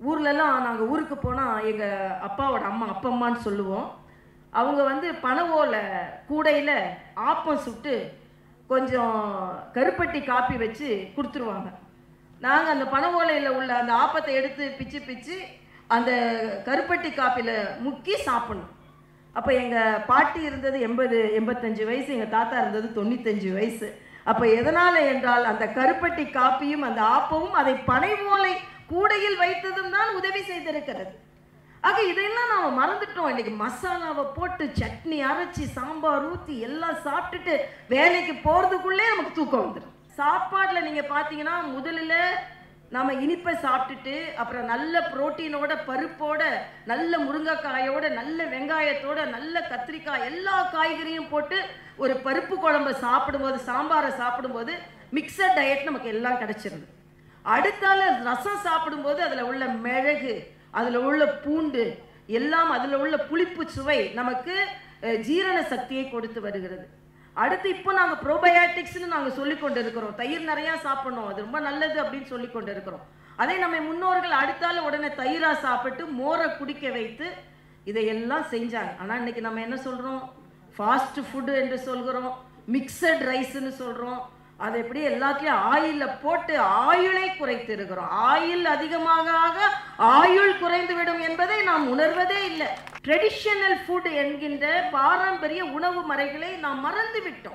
ஊர்லலாம் நாங்கள் ஊருக்கு போனால் எங்கள் அப்பாவோட அம்மா அப்பம்மான்னு சொல்லுவோம் அவங்க வந்து பனை ஓலை கூடையில் ஆப்பம் சுட்டு கொஞ்சம் கருப்பட்டி காப்பி வச்சு கொடுத்துருவாங்க நாங்கள் அந்த பனை ஓலையில் உள்ள அந்த ஆப்பத்தை எடுத்து பிச்சு பிச்சு அந்த கருப்பட்டி காப்பியில் முக்கி சாப்பிடணும் அப்போ எங்கள் பாட்டி இருந்தது எண்பது எண்பத்தஞ்சு வயசு எங்கள் தாத்தா இருந்தது தொண்ணூத்தஞ்சு வயசு அப்போ எதனால் என்றால் அந்த கருப்பட்டி காப்பியும் அந்த ஆப்பமும் அதை பனை ஓலை கூடையில் வைத்ததும் தான் உதவி செய்திருக்கிறது ஆக இதையெல்லாம் நாம் மறந்துட்டோம் இன்னைக்கு மசாலாவை போட்டு சட்னி அரைச்சி சாம்பார் ஊற்றி எல்லாம் சாப்பிட்டுட்டு வேலைக்கு போகிறதுக்குள்ளே நமக்கு தூக்கம் வந்துடும் சாப்பாட்டில் நீங்கள் பார்த்தீங்கன்னா முதல்ல நம்ம இனிப்பை சாப்பிட்டுட்டு அப்புறம் நல்ல புரோட்டீனோட பருப்போட நல்ல முருங்கைக்காயோட நல்ல வெங்காயத்தோட நல்ல கத்திரிக்காய் எல்லா காய்கறியும் போட்டு ஒரு பருப்பு குழம்பை சாப்பிடும்போது சாம்பாரை சாப்பிடும்போது மிக்சட் டயட் நமக்கு எல்லாம் கிடைச்சிருது அடுத்தால ரசம் சாப்பிடும்போது அதில் உள்ள மிளகு அதில் உள்ள பூண்டு எல்லாம் அதில் உள்ள புளிப்பு சுவை நமக்கு அஹ், ஜீரண சக்தியை கொடுத்து வருகிறது அடுத்து இப்போ நாங்கள் ப்ரோபயாட்டிக்ஸ்னு நாங்கள் சொல்லி கொண்டு இருக்கிறோம் தயிர் நிறையா சாப்பிடணும் அது ரொம்ப நல்லது அப்படின்னு சொல்லி கொண்டு இருக்கிறோம் அதே நம்ம முன்னோர்கள் அடுத்தால உடனே தயிராக சாப்பிட்டு மோரை குடிக்க வைத்து இதையெல்லாம் செஞ்சாங்க ஆனால் இன்னைக்கு நம்ம என்ன சொல்கிறோம் ஃபாஸ்ட் ஃபுட்டு என்று சொல்கிறோம் மிக்சட் ரைஸ்னு சொல்கிறோம் அது எப்படி எல்லாத்தையும் ஆயிலில் போட்டு ஆயுளை குறைத்து இருக்கிறோம் ஆயில் அதிகமாக ஆக ஆயுள் குறைந்து விடும் என்பதை நாம் உணர்வதே இல்லை ட்ரெடிஷனல் ஃபுட் என்கின்ற பாரம்பரிய உணவு முறைகளை நாம் மறந்து விட்டோம்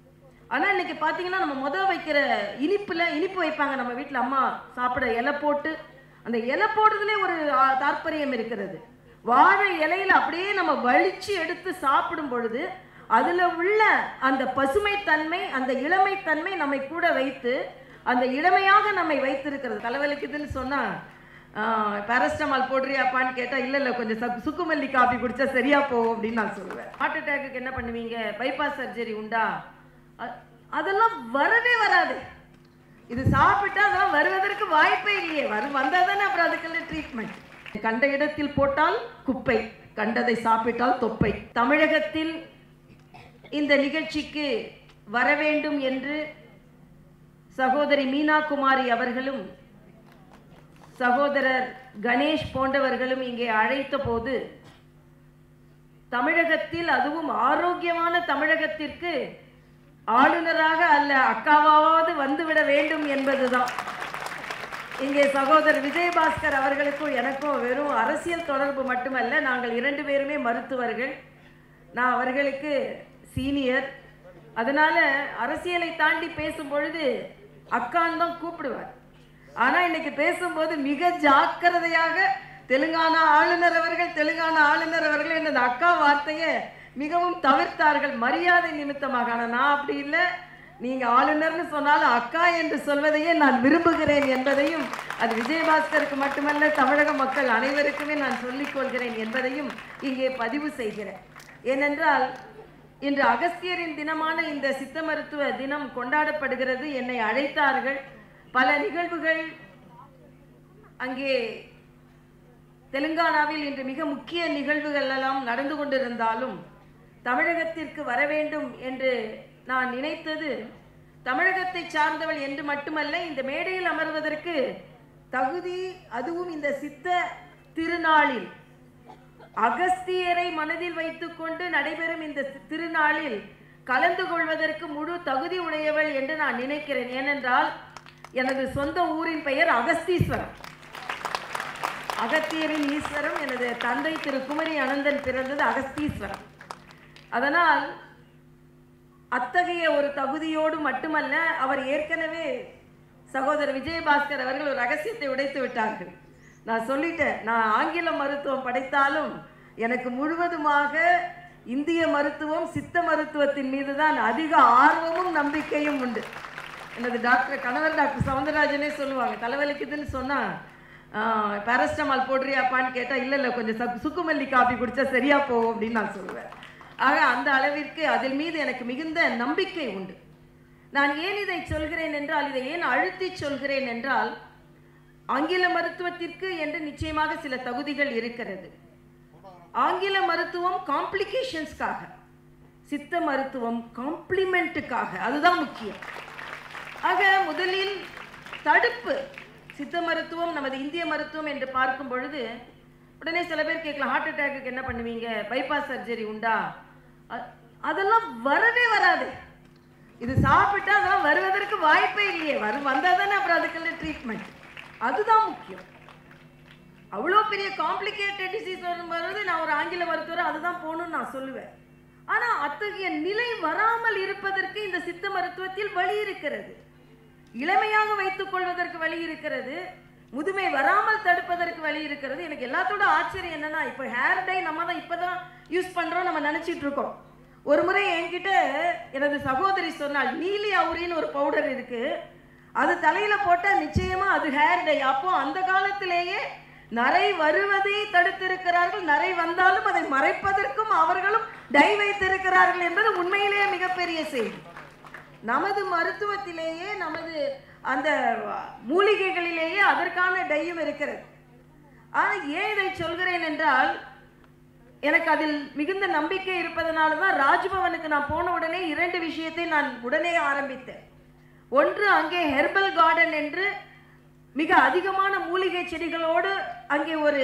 ஆனால் இன்னைக்கு பார்த்தீங்கன்னா நம்ம முத வைக்கிற இனிப்பில் இனிப்பு வைப்பாங்க நம்ம வீட்டில் அம்மா சாப்பிட இலை போட்டு அந்த இலை போடுறதுலே ஒரு ஆ, தாற்பயம் இருக்கிறது வாழை இலையில அப்படியே நம்ம வலிச்சு எடுத்து சாப்பிடும் பொழுது அதில் உள்ள அந்த பசுமைத்தன்மை அந்த இளமைத்தன்மை நம்மை கூட வைத்து அந்த இளமையாக நம்மை வைத்திருக்கிறது தலைவலிக்குதுன்னு சொன்னால் பேரஸ்டமால் போடுறியாப்பான்னு கேட்டால் இல்லை இல்லை கொஞ்சம் சக்கு சுக்குமல்லி காப்பி குடிச்சா சரியா போகும் அப்படின்னு நான் சொல்லுவேன் ஹார்ட் அட்டாக்கு என்ன பண்ணுவீங்க பைபாஸ் சர்ஜரி உண்டா அ- அதெல்லாம் வரவே வராது இது சாப்பிட்டா அதெல்லாம் வருவதற்கு வாய்ப்பே இல்லையே வரும் வந்தால் தானே அப்புறம் அதுக்கெல்லாம் ட்ரீட்மெண்ட் கண்ட இடத்தில் போட்டால் குப்பை கண்டதை சாப்பிட்டால் தொப்பை தமிழகத்தில் இந்த நிகழ்ச்சிக்கு வர வேண்டும் என்று சகோதரி மீனா குமாரி அவர்களும் சகோதரர் கணேஷ் போன்றவர்களும் இங்கே அழைத்த போது தமிழகத்தில் அதுவும் ஆரோக்கியமான தமிழகத்திற்கு ஆளுநராக அல்ல அக்காவாவது வந்துவிட வேண்டும் என்பதுதான் இங்கே சகோதரர் விஜயபாஸ்கர் அவர்களுக்கும் எனக்கும் வெறும் அரசியல் தொடர்பு மட்டுமல்ல நாங்கள் இரண்டு பேருமே மருத்துவர்கள் நான் அவர்களுக்கு சீனியர் அதனால அரசியலை தாண்டி பேசும் பொழுது அக்கான்னு தான் கூப்பிடுவார் ஆனா இன்னைக்கு பேசும்போது மிக ஜாக்கிரதையாக தெலுங்கானா ஆளுநர் அவர்கள் தெலுங்கானா ஆளுநர் அவர்கள் என்ற அந்த அக்கா வார்த்தையை மிகவும் தவிர்த்தார்கள் மரியாதை நிமித்தமாக ஆனா நான் அப்படி இல்லை நீங்க ஆளுநர்னு சொன்னாலும் அக்கா என்று சொல்வதையே நான் விரும்புகிறேன் என்பதையும் அது விஜயபாஸ்கருக்கு மட்டுமல்ல தமிழக மக்கள் அனைவருக்குமே நான் சொல்லிக் கொள்கிறேன் என்பதையும் இங்கே பதிவு செய்கிறேன் ஏனென்றால் இன்று அகஸ்தியரின் தினமான இந்த சித்த மருத்துவ தினம் கொண்டாடப்படுகிறது என்னை அழைத்தார்கள் பல நிகழ்வுகள் அங்கே தெலுங்கானாவில் இன்று மிக முக்கிய நிகழ்வுகள் எல்லாம் நடந்து கொண்டிருந்தாலும் தமிழகத்திற்கு வர வேண்டும் என்று நான் நினைத்தது தமிழகத்தை சார்ந்தவள் என்று மட்டுமல்ல இந்த மேடையில் அமர்வதற்கு தகுதி அதுவும் இந்த சித்த திருநாளில் அகஸ்தியரை மனதில் வைத்துக்கொண்டு நடைபெறும் இந்த திருநாளில் கலந்து கொள்வதற்கு முழு தகுதி உடையவள் என்று நான் நினைக்கிறேன் ஏனென்றால் எனது சொந்த ஊரின் பெயர் அகஸ்தீஸ்வரம் அகத்தியரின் ஈஸ்வரம் எனது தந்தை திரு குமரி அனந்தன் பிறந்தது அகஸ்தீஸ்வரம் அதனால் அத்தகைய ஒரு தகுதியோடு மட்டுமல்ல அவர் ஏற்கனவே சகோதரர் விஜயபாஸ்கர் அவர்கள் ஒரு ரகசியத்தை உடைத்து விட்டார்கள் நான் சொல்லிட்டேன் நான் ஆங்கில மருத்துவம் படைத்தாலும் எனக்கு முழுவதுமாக இந்திய மருத்துவம் சித்த மருத்துவத்தின் மீது தான் அதிக ஆர்வமும் நம்பிக்கையும் உண்டு எனது டாக்டர் கணவர் டாக்டர் சவுந்தரராஜனே சொல்லுவாங்க தலைவலிக்குதுன்னு சொன்னால் பேரஸ்டமால் போடுறியாப்பான்னு கேட்டால் இல்லை இல்லை கொஞ்சம் சக்கு சுக்குமல்லி காப்பி குடிச்சா சரியா போகும் அப்படின்னு நான் சொல்லுவேன் ஆக அந்த அளவிற்கு அதில் மீது எனக்கு மிகுந்த நம்பிக்கை உண்டு நான் ஏன் இதை சொல்கிறேன் என்றால் இதை ஏன் அழுத்தி சொல்கிறேன் என்றால் ஆங்கில மருத்துவத்திற்கு என்று நிச்சயமாக சில தகுதிகள் இருக்கிறது ஆங்கில மருத்துவம் காம்ப்ளிகேஷன்ஸ்க்காக சித்த மருத்துவம் காம்ப்ளிமெண்ட்டுக்காக அதுதான் முக்கியம் ஆக முதலில் தடுப்பு சித்த மருத்துவம் நமது இந்திய மருத்துவம் என்று பார்க்கும் பொழுது உடனே சில பேர் கேட்கலாம் ஹார்ட் அட்டாக்கு என்ன பண்ணுவீங்க பைபாஸ் சர்ஜரி உண்டா அ- அதெல்லாம் வரவே வராது இது சாப்பிட்டா அதெல்லாம் வருவதற்கு வாய்ப்பே இல்லையே வரும் வந்தால் தானே அப்புறம் அதுக்குள்ள ட்ரீட்மெண்ட் அதுதான் முக்கியம் அவ்வளோ பெரிய காம்ப்ளிகேட்டட் டிசீஸ் வரும்போது நான் ஒரு ஆங்கில மருத்துவர் அதுதான் போகணும்னு நான் சொல்லுவேன் ஆனால் அத்தகைய நிலை வராமல் இருப்பதற்கு இந்த சித்த மருத்துவத்தில் வழி இருக்கிறது இளமையாக வைத்துக் கொள்வதற்கு வழி இருக்கிறது முதுமை வராமல் தடுப்பதற்கு வழி இருக்கிறது எனக்கு எல்லாத்தோட ஆச்சரியம் என்னன்னா இப்போ ஹேர் டை நம்ம தான் இப்போதான் யூஸ் பண்றோம் நம்ம நினைச்சிட்டு இருக்கோம் ஒரு முறை என்கிட்ட எனது சகோதரி சொன்னாள் நீலி அவுரின்னு ஒரு பவுடர் இருக்கு அது தலையில போட்டா நிச்சயமா அது ஹேர் டை அப்போ அந்த காலத்திலேயே நரை வருவதை தடுத்திருக்கிறார்கள் நரை வந்தாலும் அதை மறைப்பதற்கும் அவர்களும் டை வைத்திருக்கிறார்கள் என்பது உண்மையிலேயே மிகப்பெரிய செய்தி நமது மருத்துவத்திலேயே நமது அந்த மூலிகைகளிலேயே அதற்கான டையும் இருக்கிறது ஆனால் ஏன் இதை சொல்கிறேன் என்றால் எனக்கு அதில் மிகுந்த நம்பிக்கை இருப்பதனால தான் ராஜ்பவனுக்கு நான் போன உடனே இரண்டு விஷயத்தை நான் உடனே ஆரம்பித்தேன் ஒன்று அங்கே ஹெர்பல் கார்டன் என்று மிக அதிகமான மூலிகை செடிகளோடு அங்கே ஒரு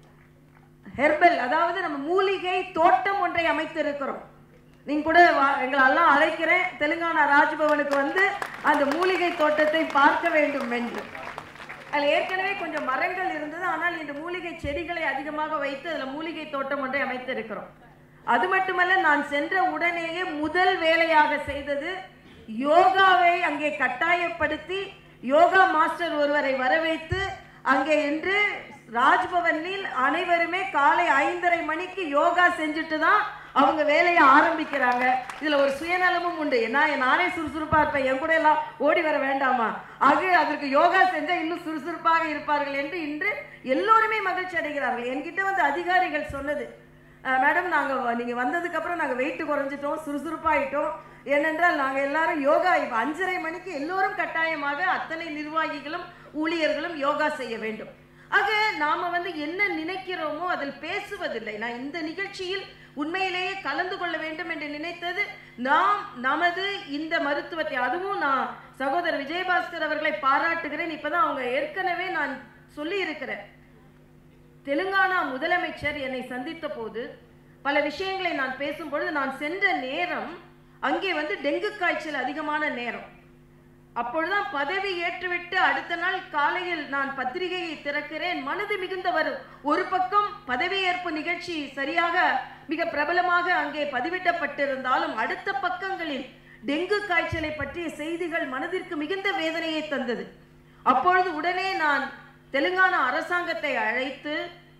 ஹெர்பல் அதாவது நம்ம மூலிகை தோட்டம் ஒன்றை அமைத்திருக்கிறோம் நீங்க கூட வா- எங்களெல்லாம் அழைக்கிறேன் தெலுங்கானா ராஜ்பவனுக்கு வந்து அந்த மூலிகை தோட்டத்தை பார்க்க வேண்டும் என்று அதில் ஏற்கனவே கொஞ்சம் மரங்கள் இருந்தது ஆனால் இந்த மூலிகை செடிகளை அதிகமாக வைத்து அதில் மூலிகை தோட்டம் ஒன்றை அமைத்திருக்கிறோம் அது மட்டுமல்ல நான் சென்ற உடனேயே முதல் வேலையாக செய்தது யோகாவை அங்கே கட்டாயப்படுத்தி யோகா மாஸ்டர் ஒருவரை வரவைத்து அங்கே இன்று ராஜ்பவனில் அனைவருமே காலை ஐந்தரை மணிக்கு யோகா செஞ்சுட்டு தான் அவங்க வேலையை ஆரம்பிக்கிறாங்க இதுல ஒரு சுயநலமும் உண்டு நான் நானே சுறுசுறுப்பா இருப்பேன் என் கூட எல்லாம் ஓடி வர வேண்டாமா ஆக அதற்கு யோகா செஞ்சா இன்னும் சுறுசுறுப்பாக இருப்பார்கள் என்று இன்று எல்லோருமே மகிழ்ச்சி அடைகிறார்கள் என்கிட்ட வந்து அதிகாரிகள் சொன்னது "அஹ், மேடம் நாங்க வ- நீங்க வந்ததுக்கு அப்புறம் நாங்க வெயிட் குறைஞ்சிட்டோம் சுறுசுறுப்பாயிட்டோம் ஏனென்றால் நாங்க எல்லாரும் யோகா இப்ப அஞ்சரை மணிக்கு எல்லோரும் கட்டாயமாக அத்தனை நிர்வாகிகளும் ஊழியர்களும் யோகா செய்ய வேண்டும் ஆக நாம வந்து என்ன நினைக்கிறோமோ அதில் பேசுவதில்லை நான் இந்த நிகழ்ச்சியில் உண்மையிலேயே கலந்து கொள்ள வேண்டும் என்று நினைத்தது நாம் நமது இந்த மருத்துவத்தை அதுவும் நான் சகோதரர் விஜயபாஸ்கர் அவர்களை பாராட்டுகிறேன் இப்பதான் அவங்க ஏற்கனவே நான் சொல்லி இருக்கிறேன் தெலுங்கானா முதலமைச்சர் என்னை சந்தித்த போது பல விஷயங்களை நான் பேசும்பொழுது நான் சென்ற நேரம் அங்கே வந்து டெங்கு காய்ச்சல் அதிகமான நேரம் அப்பொழுதுதான் பதவி ஏற்றுவிட்டு அடுத்த நாள் காலையில் நான் பத்திரிகையை திறக்கிறேன் மனது மிகுந்த வரும் ஒரு பக்கம் பதவியேற்பு நிகழ்ச்சி சரியாக மிக பிரபலமாக அங்கே பதிவிடப்பட்டிருந்தாலும் அடுத்த பக்கங்களில் டெங்கு காய்ச்சலை பற்றிய செய்திகள் மனதிற்கு மிகுந்த வேதனையை தந்தது அப்பொழுது உடனே நான் தெலுங்கானா அரசாங்கத்தை அழைத்து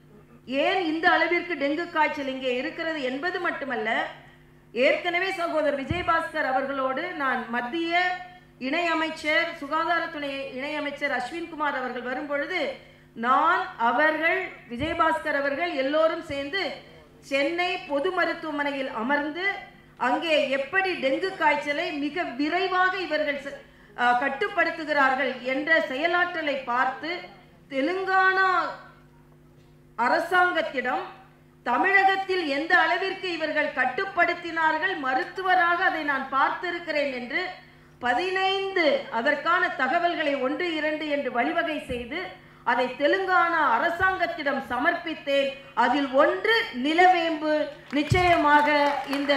ஏன் இந்த அளவிற்கு டெங்கு காய்ச்சல் இங்கே இருக்கிறது என்பது மட்டுமல்ல ஏற்கனவே சகோதரர் விஜயபாஸ்கர் அவர்களோடு நான் மத்திய இணையமைச்சர் சுகாதாரத்துறை இணையமைச்சர் அஸ்வின்குமார் அவர்கள் வரும்பொழுது நான் அவர்கள் விஜயபாஸ்கர் அவர்கள் எல்லோரும் சேர்ந்து சென்னை பொது மருத்துவமனையில் அமர்ந்து அங்கே எப்படி டெங்கு காய்ச்சலை மிக விரைவாக இவர்கள் ச- அஹ், கட்டுப்படுத்துகிறார்கள் என்ற செயலாற்றலை பார்த்து தெலுங்கானா அரசாங்கத்திடம் தமிழகத்தில் எந்த அளவிற்கு இவர்கள் கட்டுப்படுத்தினார்கள் மருத்துவராக அதை நான் பார்த்திருக்கிறேன் என்று பதினைந்து அதற்கான தகவல்களை ஒன்று இரண்டு என்று வழிவகை செய்து அதை தெலுங்கானா அரசாங்கத்திடம் சமர்ப்பித்தேன் அதில் ஒன்று நிலவேம்பு நிச்சயமாக இந்த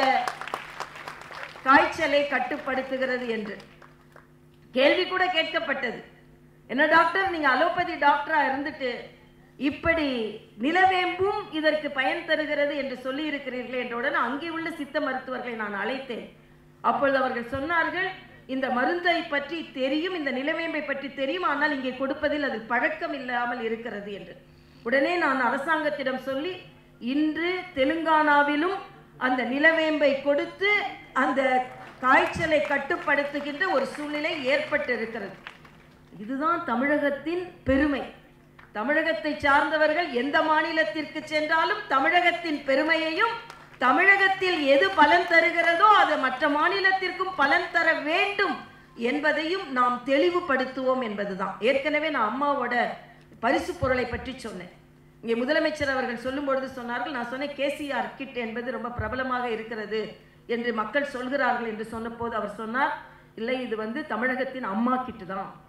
காய்ச்சலை கட்டுப்படுத்துகிறது என்று கேள்வி கூட கேட்கப்பட்டது என்ன டாக்டர் நீங்க அலோபதி டாக்டரா இருந்துட்டு இப்படி நிலவேம்பும் இதற்கு பயன் தருகிறது என்று சொல்லி இருக்கிறீர்களே என்றவுடன் அங்கே உள்ள சித்த மருத்துவர்களை நான் அழைத்தேன் அப்பொழுது அவர்கள் சொன்னார்கள் இந்த மருந்தை பற்றி தெரியும் இந்த நிலவேம்பை பற்றி தெரியும் ஆனால் இங்கே கொடுப்பதில் அது பழக்கம் இல்லாமல் இருக்கிறது என்று உடனே நான் அரசாங்கத்திடம் சொல்லி இன்று தெலுங்கானாவிலும் அந்த நிலவேம்பை கொடுத்து அந்த காய்ச்சலை கட்டுப்படுத்துகின்ற ஒரு சூழ்நிலை ஏற்பட்டு இருக்கிறது இதுதான் தமிழகத்தின் பெருமை தமிழகத்தை சார்ந்தவர்கள் எந்த மாநிலத்திற்கு சென்றாலும் தமிழகத்தின் பெருமையையும் தமிழகத்தில் எது பலன் தருகிறதோ அது மற்ற மாநிலத்திற்கும் பலன் தர வேண்டும் என்பதையும் நாம் தெளிவுபடுத்துவோம் என்பதுதான் ஏற்கனவே நான் அம்மாவோட பரிசு பொருளை பற்றி சொன்னேன் இங்கே முதலமைச்சர் அவர்கள் சொல்லும் பொழுது சொன்னார்கள் நான் சொன்னேன் கேசிஆர் கிட் என்பது ரொம்ப பிரபலமாக இருக்கிறது என்று மக்கள் சொல்கிறார்கள் என்று சொன்னபோது அவர் சொன்னார் இல்லை இது வந்து தமிழகத்தின் அம்மா கிட்டு தான்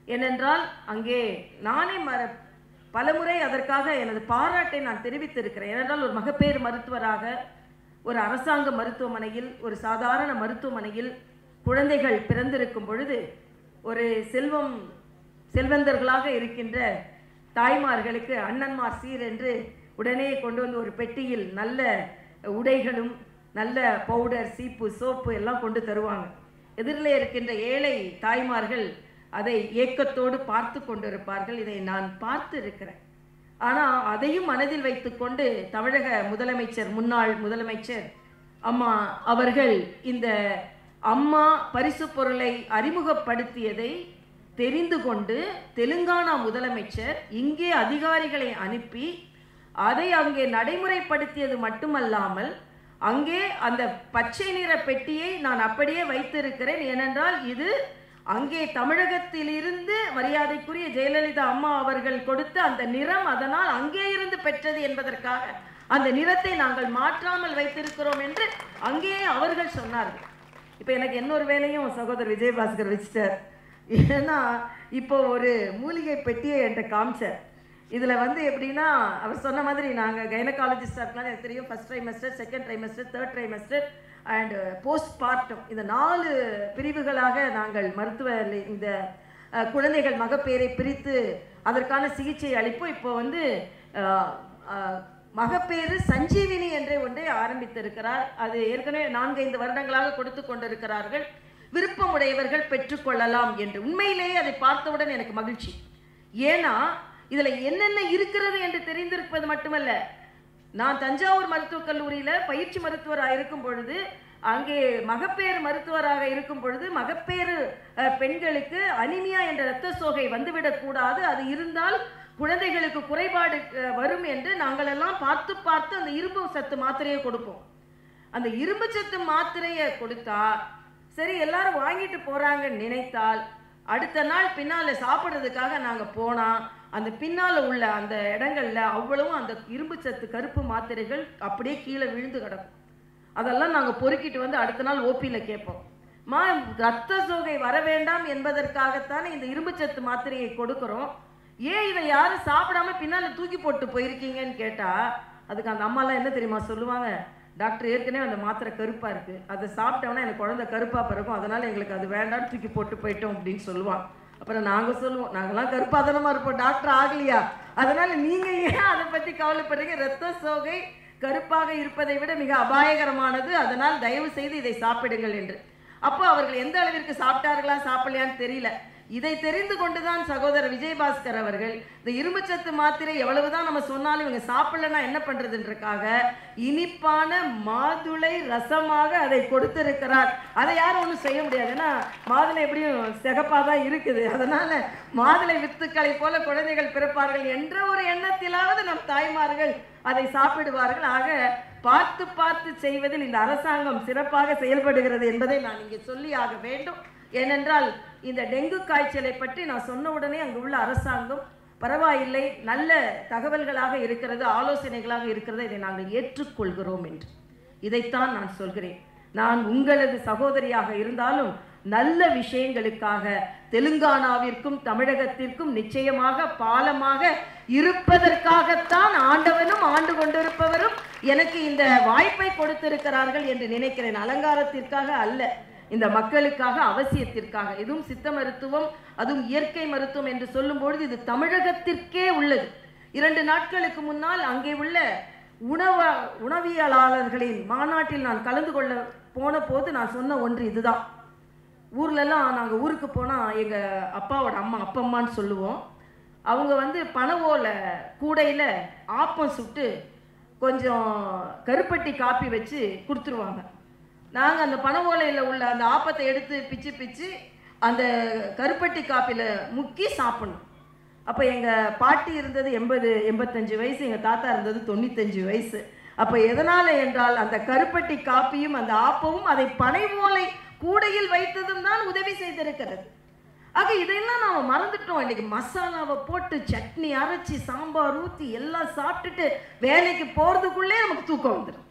ஏனென்றால் அங்கே நானே மற பலமுறை அதற்காக எனது பாராட்டை நான் தெரிவித்திருக்கிறேன் ஏனென்றால் ஒரு மகப்பேறு மருத்துவராக ஒரு அரசாங்க மருத்துவமனையில் ஒரு சாதாரண மருத்துவமனையில் குழந்தைகள் பிறந்திருக்கும் பொழுது ஒரு செல்வம் செல்வந்தர்களாக இருக்கின்ற தாய்மார்களுக்கு அண்ணன்மார் சீர் என்று உடனே கொண்டு வந்து ஒரு பெட்டியில் நல்ல உடைகளும் நல்ல பவுடர் சீப்பு சோப்பு எல்லாம் கொண்டு தருவாங்க எதிரிலே இருக்கின்ற ஏழை தாய்மார்கள் அதை ஏக்கத்தோடு பார்த்து கொண்டிருப்பார்கள் இதை நான் பார்த்து இருக்கிறேன் ஆனால் அதையும் மனதில் வைத்துக்கொண்டு தமிழக முதலமைச்சர் முன்னாள் முதலமைச்சர் அம்மா அவர்கள் இந்த அம்மா பரிசு பொருளை அறிமுகப்படுத்தியதை தெரிந்து கொண்டு தெலுங்கானா முதலமைச்சர் இங்கே அதிகாரிகளை அனுப்பி அதை அங்கே நடைமுறைப்படுத்தியது மட்டுமல்லாமல் அங்கே அந்த பச்சை நிற பெட்டியை நான் அப்படியே வைத்திருக்கிறேன் ஏனென்றால் இது அங்கே தமிழகத்திலிருந்து மரியாதைக்குரிய ஜெயலலிதா அம்மா அவர்கள் கொடுத்த அந்த நிறம் அதனால் அங்கே இருந்து பெற்றது என்பதற்காக அந்த நிறத்தை நாங்கள் மாற்றாமல் வைத்திருக்கிறோம் என்று அங்கேயே அவர்கள் சொன்னார்கள் இப்போ எனக்கு இன்னொரு வேலையும் சகோதரர் விஜயபாஸ்கர் வச்சுட்டார் ஏன்னா இப்போ ஒரு மூலிகை பெட்டியை என்கிட்ட காமிச்சார் இதில் வந்து எப்படின்னா அவர் சொன்ன மாதிரி நாங்கள் கைனகாலஜிஸ்டாக இருக்கலாம் எனக்கு தெரியும் first trimester second trimester third trimester and postpartum இந்த நாலு பிரிவுகளாக நாங்கள் மருத்துவ இந்த அஹ், குழந்தைகள் மகப்பேரை பிரித்து அதற்கான சிகிச்சை அளிப்போம் இப்போ வந்து அஹ், அஹ், மகப்பேறு சஞ்சீவினி என்ற ஒன்றை ஆரம்பித்திருக்கிறார் அது ஏற்கனவே நான்கைந்து வருடங்களாக கொடுத்து கொண்டிருக்கிறார்கள் விருப்பமுடையவர்கள் பெற்றுக்கொள்ளலாம் என்று உண்மையிலேயே அதை பார்த்தவுடன் எனக்கு மகிழ்ச்சி ஏன்னா இதுல என்னென்ன இருக்கிறது என்று தெரிந்திருப்பது மட்டுமல்ல நான் தஞ்சாவூர் மருத்துவக் கல்லூரியில பயிற்சி மருத்துவராக இருக்கும் பொழுது அங்கே மகப்பேறு மருத்துவராக இருக்கும் பொழுது மகப்பேறு அஹ், பெண்களுக்கு அனிமியா என்ற இரத்த சோகை வந்துவிடக் கூடாது அது இருந்தால் குழந்தைகளுக்கு குறைபாடு அஹ், வரும் என்று நாங்கள் எல்லாம் பார்த்து பார்த்து அந்த இரும்பு சத்து மாத்திரையை கொடுப்போம் அந்த இரும்பு சத்து மாத்திரையை கொடுத்தா சரி எல்லாரும் வாங்கிட்டு போறாங்கன்னு நினைத்தால் அடுத்த நாள் பின்னால சாப்பிட்றதுக்காக நாங்க போனா அந்த பின்னால உள்ள அந்த இடங்கள்ல அவ்வளவும் அந்த இரும்பு சத்து கருப்பு மாத்திரைகள் அப்படியே கீழே விழுந்து கிடக்கும் அதெல்லாம் நாங்க பொறுக்கிட்டு வந்து அடுத்த நாள் ஓபியில் கேட்போம் மா ரத்த சோகை வர வேண்டாம் என்பதற்காகத்தானே இந்த இரும்பு சத்து மாத்திரையை கொடுக்கிறோம் ஏன் இதை யாரும் சாப்பிடாம பின்னால தூக்கி போட்டு போயிருக்கீங்கன்னு கேட்டா அதுக்கு அந்த அம்மாலாம் என்ன தெரியுமா சொல்லுவாங்க டாக்டர் ஏற்கனவே அந்த மாத்திரை கருப்பா இருக்கு அதை சாப்பிட்டோம்னா எனக்கு குழந்தை கருப்பா பிறக்கும் அதனால எங்களுக்கு அது வேண்டாம்னு தூக்கி போட்டு போயிட்டோம் அப்படின்னு சொல்லுவாங்க அப்புறம் நாங்க சொல்லுவோம் நாங்கெல்லாம் கருப்பாதனமா இருப்போம் டாக்டர் ஆகலையா அதனால நீங்க ஏன் அதை பத்தி கவலைப்படுறீங்க ரத்த சோகை கருப்பாக இருப்பதை விட மிக அபாயகரமானது அதனால் தயவு செய்து இதை சாப்பிடுங்கள் என்று அப்போ அவர்கள் எந்த அளவிற்கு சாப்பிட்டார்களா சாப்பிடலையான்னு தெரியல இதை தெரிந்து கொண்டுதான் சகோதரர் விஜயபாஸ்கர் அவர்கள் இந்த இரும்புச்சத்து மாத்திரை எவ்வளவுதான் நம்ம சொன்னாலும் இவங்க சாப்பிடலன்னா என்ன பண்றதுன்றக்காக இனிப்பான மாதுளை ரசமாக அதை கொடுத்திருக்கிறார் அதை யாரும் ஒன்றும் செய்ய முடியாது ஏன்னா மாதுளை எப்படியும் சிகப்பாக தான் இருக்குது அதனால மாதுளை வித்துக்களை போல குழந்தைகள் பிறப்பார்கள் என்ற ஒரு எண்ணத்திலாவது நம் தாய்மார்கள் அதை சாப்பிடுவார்கள் ஆக பார்த்து பார்த்து செய்வதில் இந்த அரசாங்கம் சிறப்பாக செயல்படுகிறது என்பதை நான் இங்கே சொல்லி ஆக வேண்டும் ஏனென்றால் இந்த டெங்கு காய்ச்சலை பற்றி நான் சொன்ன உடனே அங்கு உள்ள அரசாங்கம் பரவாயில்லை நல்ல தகவல்களாக இருக்கிறது ஆலோசனைகளாக இருக்கிறது இதை நாங்கள் ஏற்றுக்கொள்கிறோம் என்று இதைத்தான் நான் சொல்கிறேன் நான் உங்களது சகோதரியாக இருந்தாலும் நல்ல விஷயங்களுக்காக தெலுங்கானாவிற்கும் தமிழகத்திற்கும் நிச்சயமாக பாலமாக இருப்பதற்காகத்தான் ஆண்டவனும் ஆண்டு கொண்டிருப்பவரும் எனக்கு இந்த வாய்ப்பை கொடுத்திருக்கிறார்கள் என்று நினைக்கிறேன் அலங்காரத்திற்காக அல்ல இந்த மக்களுக்காக அவசியத்திற்காக இதுவும் சித்த மருத்துவம் அதுவும் இயற்கை மருத்துவம் என்று சொல்லும்பொழுது இது தமிழகத்திற்கே உள்ளது இரண்டு நாட்களுக்கு முன்னால் அங்கே உள்ள உணவ உணவியலாளர்களின் மாநாட்டில் நான் கலந்து கொள்ள போன போது நான் சொன்ன ஒன்று இதுதான் ஊர்லெல்லாம் நாங்கள் ஊருக்கு போனால் எங்கள் அப்பாவோட அம்மா அப்பம்மான்னு சொல்லுவோம் அவங்க வந்து பனை ஓலை கூடையில் ஆப்பம் சுட்டு கொஞ்சம் கருப்பட்டி காப்பி வச்சு கொடுத்துருவாங்க நாங்கள் அந்த பனை ஓலையில் உள்ள அந்த ஆப்பத்தை எடுத்து பிச்சு பிச்சு அந்த கருப்பட்டி காப்பியில் முக்கி சாப்பிடணும் அப்போ எங்கள் பாட்டி இருந்தது எண்பது எண்பத்தஞ்சு வயசு எங்கள் தாத்தா இருந்தது தொண்ணூத்தஞ்சு வயசு அப்போ எதனால் என்றால் அந்த கருப்பட்டி காப்பியும் அந்த ஆப்பமும் அதை பனை ஓலை கூடையில் வைத்ததும் தான் உதவி செய்திருக்கிறது ஆக இதெல்லாம் நாம மறந்துட்டோம் இன்னைக்கு மசாலாவை போட்டு சட்னி அரைச்சி சாம்பார் ஊற்றி எல்லாம் சாப்பிட்டுட்டு வேலைக்கு போகிறதுக்குள்ளே நமக்கு தூக்கம் வந்துடும்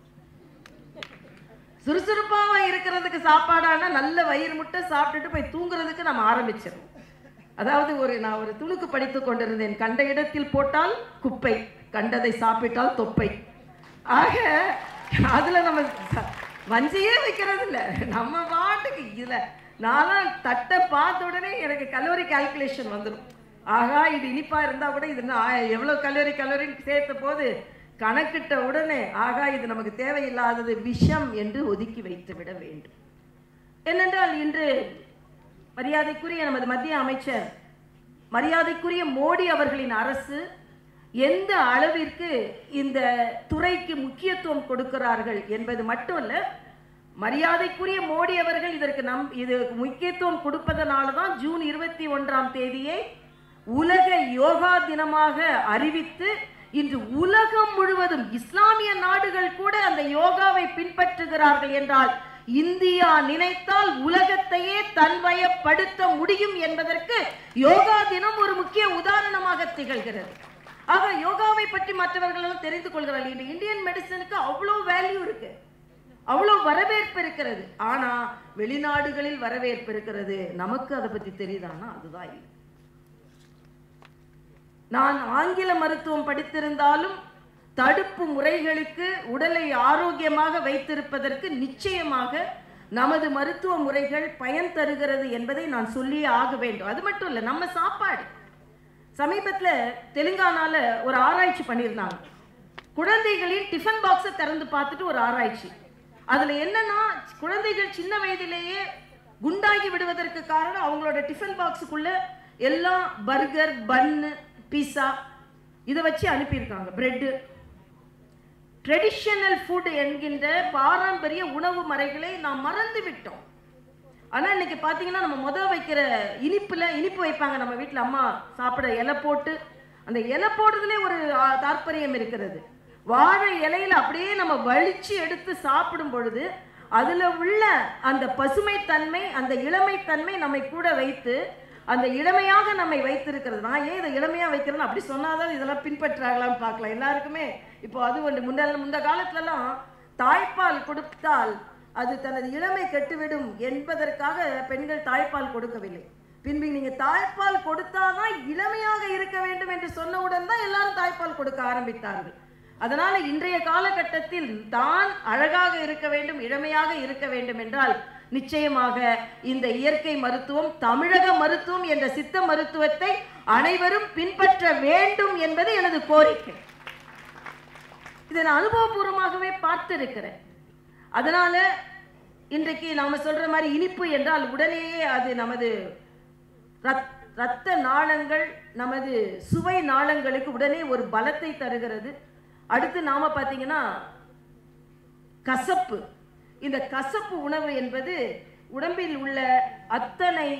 சுறுசுறுப்பாக இருக்கிறதுக்கு சாப்பாடானா நல்ல வயிறு முட்டை சாப்பிட்டுட்டு போய் தூங்குறதுக்கு நம்ம ஆரம்பிச்சிடும் அதாவது ஒரு நான் ஒரு துணுக்கு படித்துக் கொண்டிருந்தேன் கண்ட இடத்தில் போட்டால் குப்பை கண்டதை சாப்பிட்டால் தொப்பை ஆக அதுல நம்ம ச- வஞ்சியே வைக்கிறது இல்ல நம்ம பாட்டுக்கு இதுல நான்லாம் தட்டை பார்த்த உடனே எனக்கு கலோரி கால்குலேஷன் வந்துடும் ஆகா இது இனிப்பா இருந்தா கூட இது இன்னும் ஆ- எவ்வளவு கலோரி கலோரின்னு சேர்த்த போது கணக்கிட்ட உடனே ஆகா இது நமக்கு தேவையில்லாதது விஷம் என்று ஒதுக்கி வைத்து விட வேண்டும் என்னென்றால் இன்று மரியாதைக்குரிய நமது மத்திய அமைச்சர் மரியாதைக்குரிய மோடி அவர்களின் அரசு எந்த அளவிற்கு இந்த துறைக்கு முக்கியத்துவம் கொடுக்கிறார்கள் என்பது மட்டுமல்ல மரியாதைக்குரிய மோடி அவர்கள் இதற்கு நம் இது முக்கியத்துவம் கொடுப்பதனால தான் ஜூன் இருபத்தி ஒன்றாம் தேதியை உலக யோகா தினமாக அறிவித்து இன்று உலகம் முழுவதும் இஸ்லாமிய நாடுகள் கூட அந்த யோகாவை பின்பற்றுகிறார்கள் என்றால் இந்தியா நினைத்தால் உலகத்தையே தன்வயப்படுத்த முடியும் என்பதற்கு யோகா தினம் ஒரு முக்கிய உதாரணமாக திகழ்கிறது ஆக யோகாவை பற்றி மற்றவர்கள் எல்லாம் தெரிந்து கொள்கிறார்கள் இந்த இந்தியன் மெடிசனுக்கு அவ்வளோ வேல்யூ இருக்கு அவ்வளோ வரவேற்பு இருக்கிறது ஆனா வெளிநாடுகளில் வரவேற்பு இருக்கிறது நமக்கு அதை பத்தி தெரியுதானா அதுதான் இல்லை நான் ஆங்கில மருத்துவம் படித்திருந்தாலும் தடுப்பு முறைகளுக்கு உடலை ஆரோக்கியமாக வைத்திருப்பதற்கு நிச்சயமாக நமது மருத்துவ முறைகள் பயன் தருகிறது என்பதை நான் சொல்லியே ஆக வேண்டும் அது மட்டும் இல்லை நம்ம சாப்பாடு சமீபத்துல தெலுங்கானால ஒரு ஆராய்ச்சி பண்ணியிருந்தாங்க குழந்தைகளின் டிஃபன் பாக்ஸை திறந்து பார்த்துட்டு ஒரு ஆராய்ச்சி அதுல என்னன்னா குழந்தைகள் சின்ன வயதிலேயே குண்டாகி விடுவதற்கு காரணம் அவங்களோட டிஃபன் பாக்ஸுக்குள்ள எல்லாம் பர்கர் பன்னு பீஸா இதை வச்சு அனுப்பியிருக்காங்க பிரெட்டு ட்ரெடிஷனல் ஃபுட் என்கின்ற பாரம்பரிய உணவு முறைகளை நாம் மறந்து விட்டோம் ஆனா இன்னைக்கு பாத்தீங்கன்னா நம்ம முத வைக்கிற இனிப்புல இனிப்பு வைப்பாங்க நம்ம வீட்ல அம்மா சாப்பிட இலை போட்டு அந்த இலை போடுறதுலே ஒரு ஆ, தாற்பயம் இருக்கிறது வாழை இலையில அப்படியே நம்ம வலிச்சு எடுத்து சாப்பிடும் பொழுது அதுல உள்ள அந்த பசுமைத்தன்மை அந்த இளமைத்தன்மை நம்மை கூட வைத்து அந்த இளமையாக நம்மை வைத்திருக்கிறது நான் ஏன் இதை இளமையா வைக்கிறேன்னு அப்படி சொன்னாதான் இதெல்லாம் பின்பற்றாங்களான்னு பார்க்கலாம் எல்லாருக்குமே இப்போ அது ஒன்று முன்ன முந்த காலத்துலலாம் தாய்ப்பால் கொடுத்தால் அது தனது இளமை கெட்டுவிடும் என்பதற்காக பெண்கள் தாய்ப்பால் கொடுக்கவில்லை பின்பு நீங்க தாய்ப்பால் கொடுத்தாதான் இளமையாக இருக்க வேண்டும் என்று சொன்னவுடன் தான் எல்லாரும் தாய்ப்பால் கொடுக்க ஆரம்பித்தார்கள் அதனால இன்றைய காலகட்டத்தில் தான் அழகாக இருக்க வேண்டும் இளமையாக இருக்க வேண்டும் என்றால் நிச்சயமாக இந்த இயற்கை மருத்துவம் தமிழக மருத்துவம் என்ற சித்த மருத்துவத்தை அனைவரும் பின்பற்ற வேண்டும் என்பது எனது கோரிக்கை இதை நான் அனுபவபூர்வமாகவே பார்த்திருக்கிறேன் அதனால இன்றைக்கு நாம சொல்ற மாதிரி இனிப்பு என்றால் உடனேயே அது நமது ரத்- ரத்த நாளங்கள் நமது சுவை நாளங்களுக்கு உடனே ஒரு பலத்தை தருகிறது அடுத்து நாம பார்த்தீங்கன்னா கசப்பு இந்த கசப்பு உணவு என்பது உடம்பில் உள்ள அத்தனை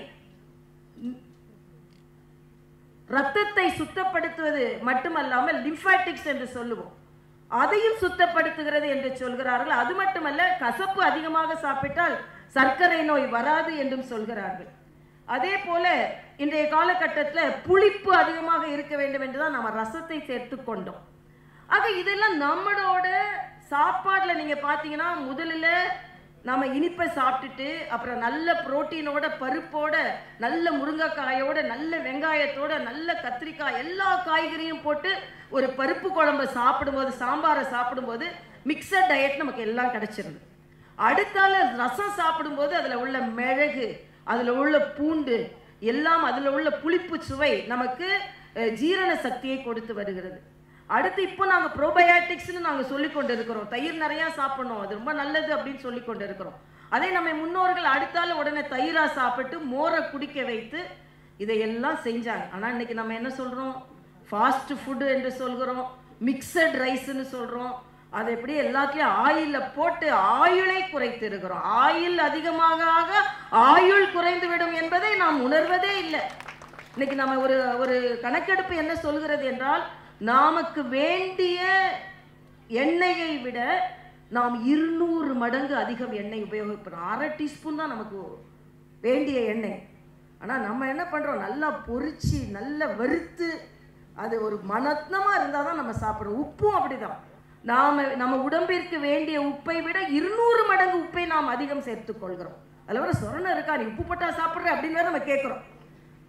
ரத்தத்தை சுத்தப்படுத்துவது மட்டுமல்லாமல் லிம்பாட்டிக்ஸ் என்று சொல்லுவோம் அதையும் சுத்தப்படுத்துகிறது என்று சொல்கிறார்கள் அது மட்டுமல்ல கசப்பு அதிகமாக சாப்பிட்டால் சர்க்கரை நோய் வராது என்றும் சொல்கிறார்கள் அதே போல இன்றைய காலகட்டத்தில் புளிப்பு அதிகமாக இருக்க வேண்டும் என்று தான் நம்ம ரசத்தை சேர்த்து கொண்டோம் ஆக இதெல்லாம் நம்மளோட சாப்பாடுல நீங்க பார்த்தீங்கன்னா முதல்ல நம்ம இனிப்பை சாப்பிட்டுட்டு அப்புறம் நல்ல புரோட்டீனோட பருப்போட நல்ல முருங்கைக்காயோட நல்ல வெங்காயத்தோட நல்ல கத்திரிக்காய் எல்லா காய்கறியும் போட்டு ஒரு பருப்பு குழம்பை சாப்பிடும்போது சாம்பாரை சாப்பிடும்போது மிக்சட் டயட் நமக்கு எல்லாம் கிடைச்சிருது அடுத்தால ரசம் சாப்பிடும்போது அதில் உள்ள மிளகு அதில் உள்ள பூண்டு எல்லாம் அதில் உள்ள புளிப்பு சுவை நமக்கு அஹ், ஜீரண சக்தியை கொடுத்து வருகிறது அடுத்து இப்போ நாங்கள் ப்ரோபயாட்டிக்ஸ்னு நாங்கள் சொல்லி கொண்டு இருக்கிறோம் தயிர் நிறையா சாப்பிடணும் அது ரொம்ப நல்லது அப்படின்னு சொல்லி கொண்டு இருக்கிறோம் அதே நம்ம முன்னோர்கள் அடுத்தால உடனே தயிரா சாப்பிட்டு மோரை குடிக்க வைத்து இதையெல்லாம் செஞ்சாங்க ஆனால் இன்னைக்கு நம்ம என்ன சொல்கிறோம் ஃபாஸ்ட் ஃபுட்டு என்று சொல்கிறோம் மிக்சட் ரைஸ்னு சொல்கிறோம் அதை எப்படி எல்லாத்தையும் ஆயிலில் போட்டு ஆயுளை குறைத்து இருக்கிறோம் ஆயில் அதிகமாக ஆக ஆயுள் குறைந்து விடும் என்பதை நாம் உணர்வதே இல்லை இன்னைக்கு நம்ம ஒரு ஒரு கணக்கெடுப்பு என்ன சொல்கிறது என்றால் நமக்கு வேண்டிய எண்ணெயை விட நாம் இருநூறு மடங்கு அதிகம் எண்ணெய் உபயோகிக்கிறோம் அரை டீஸ்பூன் தான் நமக்கு வேண்டிய எண்ணெய் ஆனால் நம்ம என்ன பண்ணுறோம் நல்லா பொரிச்சு நல்லா வறுத்து அது ஒரு மனத்தமாக இருந்தால் தான் நம்ம சாப்பிடுறோம் உப்பும் அப்படிதான் நாம நம்ம உடம்பிற்கு வேண்டிய உப்பை விட இருநூறு மடங்கு உப்பை நாம் அதிகம் சேர்த்துக் கொள்கிறோம் அதில் வர சொரணை இருக்கா நீ உப்பு போட்டா சாப்பிட்ற அப்படின்னு வேற நம்ம கேட்குறோம்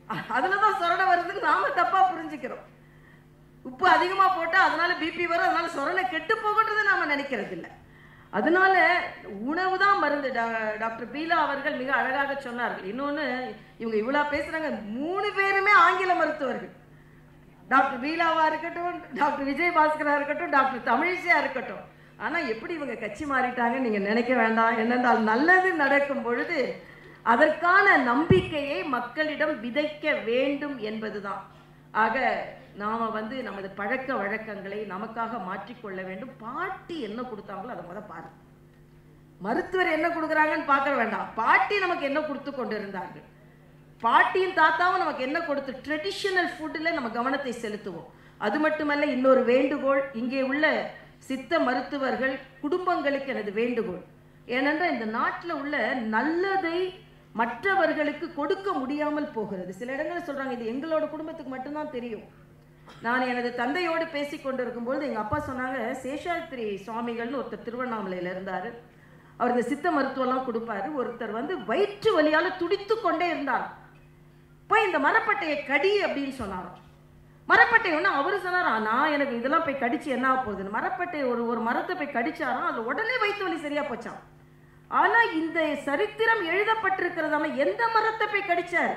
அதில் தான் சொரணை வருதுன்னு நாம தப்பா புரிஞ்சுக்கிறோம் உப்பு அதிகமா போட்டா அதனால பிபி வரும் அதனால சொரணை கெட்டு போகன்றதை நாம நினைக்கிறது இல்ல அதனால உணவு தான் மருந்து டா- டாக்டர் பீலா அவர்கள் மிக அழகாக சொன்னார்கள் இன்னொன்னு இவங்க இவ்வளவு பேசுறாங்க மூணு பேருமே ஆங்கில மருத்துவர்கள் டாக்டர் பீலாவா இருக்கட்டும் டாக்டர் விஜய் பாஸ்கரா இருக்கட்டும் டாக்டர் தமிழிசையா இருக்கட்டும் ஆனா எப்படி இவங்க கட்சி மாறிட்டாங்கன்னு நீங்க நினைக்க வேண்டாம் என்னென்றால் நல்லது நடக்கும் பொழுது அதற்கான நம்பிக்கையை மக்களிடம் விதைக்க வேண்டும் என்பதுதான் ஆக நாம வந்து நமது பழக்க வழக்கங்களை நமக்காக மாற்றிக்கொள்ள வேண்டும் பாட்டி என்ன கொடுத்தாங்களோ அதை முத பாரு மருத்துவர் என்ன கொடுக்குறாங்கன்னு பார்க்க வேண்டாம் பாட்டி நமக்கு என்ன கொடுத்து கொண்டு இருந்தார்கள் பாட்டியும் தாத்தாவும் நமக்கு என்ன கொடுத்து ட்ரெடிஷனல் ஃபுட்டில் நம்ம கவனத்தை செலுத்துவோம் அது மட்டுமல்ல இன்னொரு வேண்டுகோள் இங்கே உள்ள சித்த மருத்துவர்கள் குடும்பங்களுக்கு எனது வேண்டுகோள் ஏனென்றால் இந்த நாட்டில் உள்ள நல்லதை மற்றவர்களுக்கு கொடுக்க முடியாமல் போகிறது சில இடங்களில் சொல்றாங்க இது எங்களோட குடும்பத்துக்கு மட்டும்தான் தெரியும் நான் எனது தந்தையோடு பேசி கொண்டிருக்கும்போது எங்கள் அப்பா சொன்னாங்க சேஷாத்ரி சுவாமிகள்னு ஒருத்தர் திருவண்ணாமலையில் இருந்தார் அவர் இந்த சித்த மருத்துவம்லாம் கொடுப்பாரு ஒருத்தர் வந்து வயிற்று வலியால் துடித்து கொண்டே இருந்தார் போய் இந்த மரப்பட்டையை கடி அப்படின்னு சொன்னாராம் மரப்பட்டை ஒன்று அவரு சொன்னாரா நான் எனக்கு இதெல்லாம் போய் கடிச்சு என்ன ஆக போகுதுன்னு மரப்பட்டை ஒரு ஒரு மரத்தை போய் கடிச்சாராம் அது உடனே வயிற்று வலி சரியா போச்சாம் ஆனா இந்த சரித்திரம் எழுதப்பட்டிருக்கிறதாம எந்த மரத்தை போய் கடிச்சார்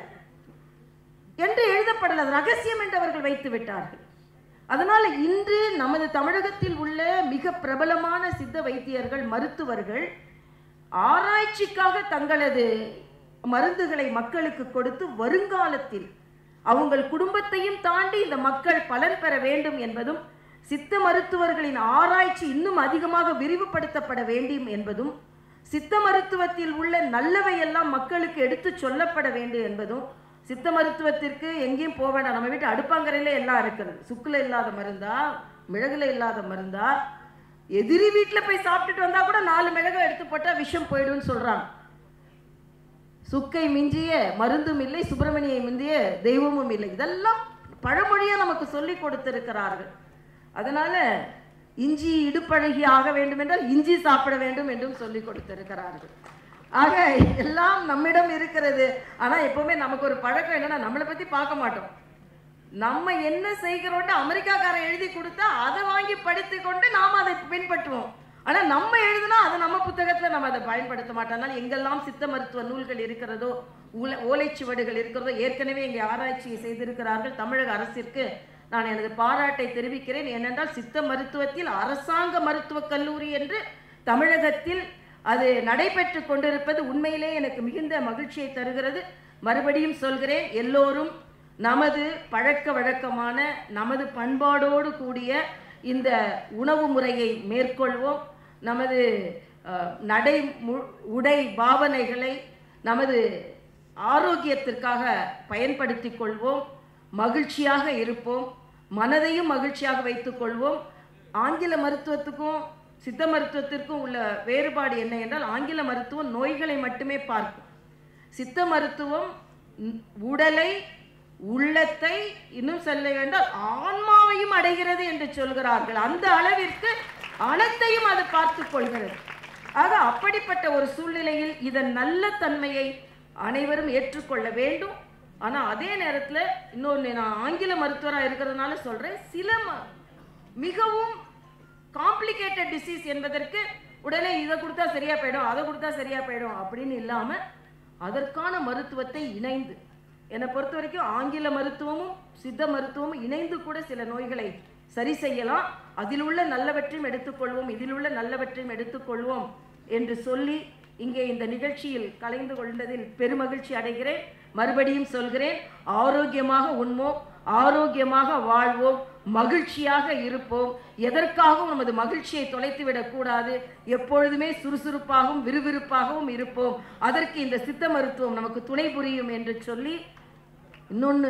என்று எழுதப்படல அது ரகசியம் என்று அவர்கள் வைத்து விட்டார்கள் அதனால இன்று நமது தமிழகத்தில் உள்ள மிக பிரபலமான சித்த வைத்தியர்கள் மருத்துவர்கள் ஆராய்ச்சிக்காக தங்களது மருந்துகளை மக்களுக்கு கொடுத்து வருங்காலத்தில் அவங்கள் குடும்பத்தையும் தாண்டி இந்த மக்கள் பலன் பெற வேண்டும் என்பதும் சித்த மருத்துவர்களின் ஆராய்ச்சி இன்னும் அதிகமாக விரிவுபடுத்தப்பட வேண்டும் என்பதும் சித்த மருத்துவத்தில் உள்ள நல்லவையெல்லாம் மக்களுக்கு எடுத்து சொல்லப்பட வேண்டும் என்பதும் சித்த மருத்துவத்திற்கு எங்கேயும் போக வேண்டாம் நம்ம வீட்டு அடுப்பாங்கரையில எல்லாம் இருக்கிறது சுக்குல இல்லாத மருந்தா மிளகுல இல்லாத மருந்தா எதிரி வீட்டில் போய் சாப்பிட்டுட்டு வந்தா கூட நாலு மிளகை எடுத்து போட்டா விஷம் போயிடும்னு சொல்றாங்க சுக்கை மிஞ்சிய மருந்தும் இல்லை சுப்பிரமணியை மிஞ்சிய தெய்வமும் இல்லை இதெல்லாம் பழமொழியா நமக்கு சொல்லி கொடுத்திருக்கிறார்கள் அதனால இஞ்சி இடுப்பழகி ஆக வேண்டும் என்றால் இஞ்சி சாப்பிட வேண்டும் என்றும் சொல்லி கொடுத்திருக்கிறார்கள் ஆக எல்லாம் நம்மிடம் இருக்கிறது ஆனா எப்பவுமே நமக்கு ஒரு பழக்கம் என்னன்னா நம்மளை பத்தி பார்க்க மாட்டோம் நம்ம என்ன செய்கிறோம்னு அமெரிக்காக்காரன் எழுதி கொடுத்தா அதை வாங்கி படித்து கொண்டு நாம் அதை பின்பற்றுவோம் ஆனா நம்ம எழுதுனா அது நம்ம புத்தகத்துல நம்ம அதை பயன்படுத்த மாட்டோம் அதனால எங்கெல்லாம் சித்த மருத்துவ நூல்கள் இருக்கிறதோ ஊல ஓலைச்சுவடுகள் இருக்கிறதோ ஏற்கனவே இங்கே ஆராய்ச்சியை செய்திருக்கிறார்கள் தமிழக அரசிற்கு நான் எனது பாராட்டை தெரிவிக்கிறேன் ஏனென்றால் சித்த மருத்துவத்தில் அரசாங்க மருத்துவக் கல்லூரி என்று தமிழகத்தில் அது நடைபெற்று கொண்டிருப்பது உண்மையிலே எனக்கு மிகுந்த மகிழ்ச்சியை தருகிறது மறுபடியும் சொல்கிறேன் எல்லோரும் நமது பழக்க வழக்கமான நமது பண்பாடோடு கூடிய இந்த உணவு முறையை மேற்கொள்வோம் நமது அஹ், நடை மு- உடை பாவனைகளை நமது ஆரோக்கியத்திற்காக பயன்படுத்திக் கொள்வோம் மகிழ்ச்சியாக இருப்போம் மனதையும் மகிழ்ச்சியாக வைத்துக் கொள்வோம் ஆங்கில மருத்துவத்துக்கும் சித்த மருத்துவத்திற்கும் உள்ள வேறுபாடு என்ன என்றால் ஆங்கில மருத்துவம் நோய்களை மட்டுமே பார்க்கும் சித்த மருத்துவம் உ- உடலை உள்ளத்தை இன்னும் சொல்ல வேண்டால் ஆன்மாவையும் அடைகிறது என்று சொல்கிறார்கள் அந்த அளவிற்கு அனைத்தையும் அது பார்த்துக் கொள்கிறது ஆக அப்படிப்பட்ட ஒரு சூழ்நிலையில் இதன் நல்ல தன்மையை அனைவரும் ஏற்றுக்கொள்ள வேண்டும் ஆனா அதே நேரத்துல இன்னொன்று நான் ஆங்கில மருத்துவராக இருக்கிறதுனால சொல்றேன் சில ம- மிகவும் காம்ப்ளிகேட்டட் டிசீஸ் என்பதற்கு உடனே இதை கொடுத்தா சரியா போயிடும் அதை கொடுத்தா சரியா போயிடும் அப்படின்னு இல்லாம அதற்கான மருத்துவத்தை இணைந்து என்னை பொறுத்த வரைக்கும் ஆங்கில மருத்துவமும் சித்த மருத்துவமும் இணைந்து கூட சில நோய்களை சரி செய்யலாம் அதில் உள்ள நல்லவற்றையும் எடுத்துக்கொள்வோம் இதில் உள்ள நல்லவற்றையும் எடுத்துக்கொள்வோம் என்று சொல்லி இங்கே இந்த நிகழ்ச்சியில் கலந்து கொண்டதில் பெருமகிழ்ச்சி அடைகிறேன் மறுபடியும் சொல்கிறேன் ஆரோக்கியமாக உண்போம் ஆரோக்கியமாக வாழ்வோம் மகிழ்ச்சியாக இருப்போம் எதற்காகவும் நமது மகிழ்ச்சியை தொலைத்து விடக்கூடாது எப்பொழுதுமே சுறுசுறுப்பாகவும் விறுவிறுப்பாகவும் இருப்போம் அதற்கு இந்த சித்த மருத்துவம் நமக்கு துணை புரியும் என்று சொல்லி இன்னொன்று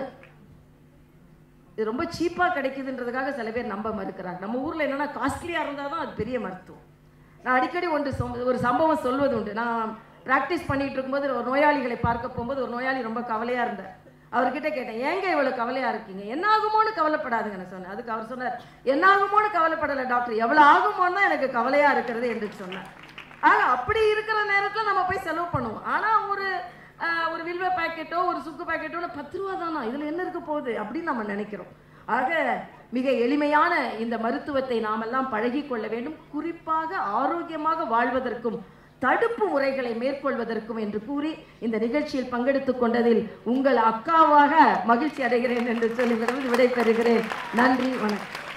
இது ரொம்ப சீப்பாக கிடைக்குதுன்றதுக்காக சில பேர் நம்ப மறுக்கிறாங்க நம்ம ஊரில் என்னன்னா காஸ்ட்லியாக இருந்தால் தான் அது பெரிய மருத்துவம் நான் அடிக்கடி ஒன்று சொ- ஒரு சம்பவம் சொல்வது உண்டு நான் ப்ராக்டிஸ் பண்ணிட்டு இருக்கும்போது ஒரு நோயாளிகளை பார்க்க போகும்போது ஒரு நோயாளி ரொம்ப கவலையாக இருந்தார் அவர்கிட்ட கேட்டேன் ஏங்க இவ்வளோ கவலையாக இருக்கீங்க என்ன ஆகுமோன்னு கவலைப்படாதுங்க நான் சொன்னேன் அதுக்கு அவர் சொன்னார் என்ன ஆகுமோன்னு கவலைப்படலை டாக்டர் எவ்வளோ ஆகுமோன்னு தான் எனக்கு கவலையாக இருக்கிறது என்று சொன்னார் ஆக அப்படி இருக்கிற நேரத்தில் நம்ம போய் செலவு பண்ணுவோம் ஆனால் ஒரு ஆஹ், ஒரு வில்வ பாக்கெட்டோ ஒரு சுக்கு பாக்கெட்டோ பத்து ரூபா தானா இதில் என்ன இருக்க போகுது அப்படின்னு நம்ம நினைக்கிறோம் ஆக மிக எளிமையான இந்த மருத்துவத்தை நாமெல்லாம் பழகிக் கொள்ள வேண்டும் குறிப்பாக ஆரோக்கியமாக வாழ்வதற்கும் தடுப்பு முறைகளை மேற்கொள்வதற்கும் என்று கூறி இந்த நிகழ்ச்சியில் பங்கெடுத்துக் கொண்டதில் உங்கள் அக்காவாக மகிழ்ச்சி அடைகிறேன் என்று சொல்லி விடைபெறுகிறேன் நன்றி வணக்கம்